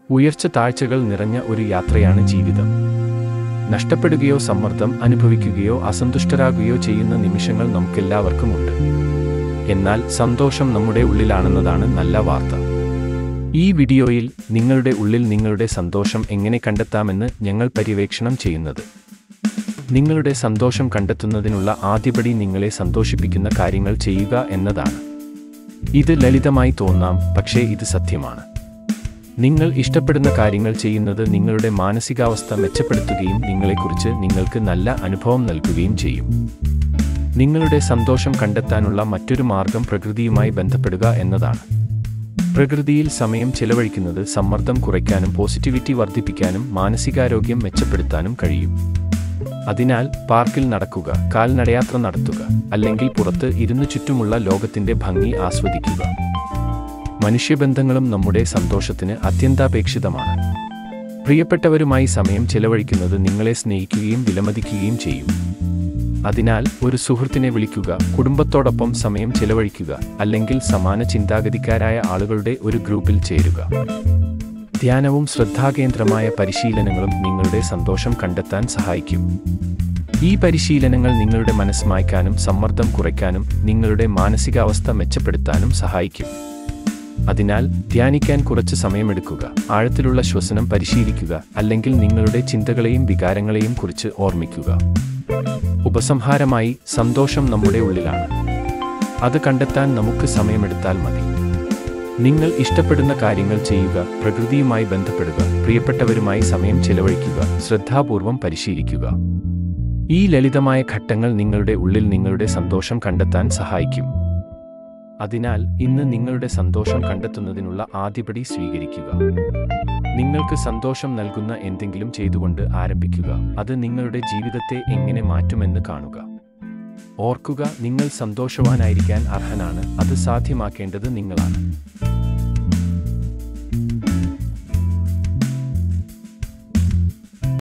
ഉയർച്ച താഴ്ചകൾ നിറഞ്ഞ ഒരു യാത്രയാണ് ജീവിതം നഷ്ടപ്പെടുകയോ സമ്മർദ്ദം അനുഭവിക്കുകയോ അസന്തുഷ്ടരാകുകയോ ചെയ്യുന്ന നിമിഷങ്ങൾ നമുക്കെല്ലാവർക്കുമുണ്ട് എന്നാൽ സന്തോഷം നമ്മുടെ ഉള്ളിലാണെന്നതാണ് നല്ല വാർത്ത ഈ വീഡിയോയിൽ നിങ്ങളുടെ ഉള്ളിൽ നിങ്ങളുടെ സന്തോഷം എങ്ങനെ കണ്ടെത്താമെന്ന് ഞങ്ങൾ പര്യവേക്ഷണം ചെയ്യുന്നത് നിങ്ങളുടെ സന്തോഷം കണ്ടെത്തുന്നതിനുള്ള ആദ്യപടി നിങ്ങളെ സന്തോഷിപ്പിക്കുന്ന കാര്യങ്ങൾ ചെയ്യുക എന്നതാണ് ഇത് ലളിതമായി തോന്നാം പക്ഷേ ഇത് സത്യമാണ് നിങ്ങൾ ഇഷ്ടപ്പെടുന്ന കാര്യങ്ങൾ ചെയ്യുന്നത് നിങ്ങളുടെ മാനസികാവസ്ഥ മെച്ചപ്പെടുത്തുകയും നിങ്ങളെക്കുറിച്ച് നിങ്ങൾക്ക് നല്ല അനുഭവം നൽകുകയും ചെയ്യും നിങ്ങളുടെ സന്തോഷം കണ്ടെത്താനുള്ള മറ്റൊരു മാർഗം പ്രകൃതിയുമായി ബന്ധപ്പെടുക എന്നതാണ് പ്രകൃതിയിൽ സമയം ചെലവഴിക്കുന്നത് സമ്മർദ്ദം കുറയ്ക്കാനും പോസിറ്റിവിറ്റി വർദ്ധിപ്പിക്കാനും മാനസികാരോഗ്യം മെച്ചപ്പെടുത്താനും കഴിയും അതിനാൽ പാർക്കിൽ നടക്കുക കാൽനടയാത്ര നടത്തുക അല്ലെങ്കിൽ പുറത്ത് ഇരുന്ന് ചുറ്റുമുള്ള ലോകത്തിന്റെ ഭംഗി ആസ്വദിക്കുക മനുഷ്യബന്ധങ്ങളും നമ്മുടെ സന്തോഷത്തിന് അത്യന്താപേക്ഷിതമാണ് പ്രിയപ്പെട്ടവരുമായി സമയം ചെലവഴിക്കുന്നത് നിങ്ങളെ സ്നേഹിക്കുകയും വിലമതിക്കുകയും ചെയ്യും അതിനാൽ ഒരു സുഹൃത്തിനെ വിളിക്കുക കുടുംബത്തോടൊപ്പം സമയം ചെലവഴിക്കുക അല്ലെങ്കിൽ സമാന ചിന്താഗതിക്കാരായ ആളുകളുടെ ഒരു ഗ്രൂപ്പിൽ ചേരുക ധ്യാനവും ശ്രദ്ധാകേന്ദ്രമായ പരിശീലനങ്ങളും നിങ്ങളുടെ സന്തോഷം കണ്ടെത്താൻ സഹായിക്കും ഈ പരിശീലനങ്ങൾ നിങ്ങളുടെ മനസ്സ് മായ്ക്കാനും സമ്മർദ്ദം കുറയ്ക്കാനും നിങ്ങളുടെ മാനസികാവസ്ഥ മെച്ചപ്പെടുത്താനും സഹായിക്കും അതിനാൽ ധ്യാനിക്കാൻ കുറച്ച് സമയമെടുക്കുക ആഴത്തിലുള്ള ശ്വസനം പരിശീലിക്കുക അല്ലെങ്കിൽ നിങ്ങളുടെ ചിന്തകളെയും വികാരങ്ങളെയും കുറിച്ച് ഓർമ്മിക്കുക ഉപസംഹാരമായി സന്തോഷം നമ്മുടെ ഉള്ളിലാണ് അത് കണ്ടെത്താൻ നമുക്ക് സമയമെടുത്താൽ മതി നിങ്ങൾ ഇഷ്ടപ്പെടുന്ന കാര്യങ്ങൾ ചെയ്യുക പ്രകൃതിയുമായി ബന്ധപ്പെടുക പ്രിയപ്പെട്ടവരുമായി സമയം ചെലവഴിക്കുക ശ്രദ്ധാപൂർവം പരിശീലിക്കുക ഈ ലളിതമായ ഘട്ടങ്ങൾ നിങ്ങളുടെ ഉള്ളിൽ നിങ്ങളുടെ സന്തോഷം കണ്ടെത്താൻ സഹായിക്കും അതിനാൽ ഇന്ന് നിങ്ങളുടെ സന്തോഷം കണ്ടെത്തുന്നതിനുള്ള ആദ്യപടി സ്വീകരിക്കുക നിങ്ങൾക്ക് സന്തോഷം നൽകുന്ന എന്തെങ്കിലും ചെയ്തുകൊണ്ട് ആരംഭിക്കുക അത് നിങ്ങളുടെ ജീവിതത്തെ എങ്ങനെ മാറ്റുമെന്ന് കാണുക ഓർക്കുക നിങ്ങൾ സന്തോഷവാനായിരിക്കാൻ അർഹനാണ് അത് സാധ്യമാക്കേണ്ടത് നിങ്ങളാണ്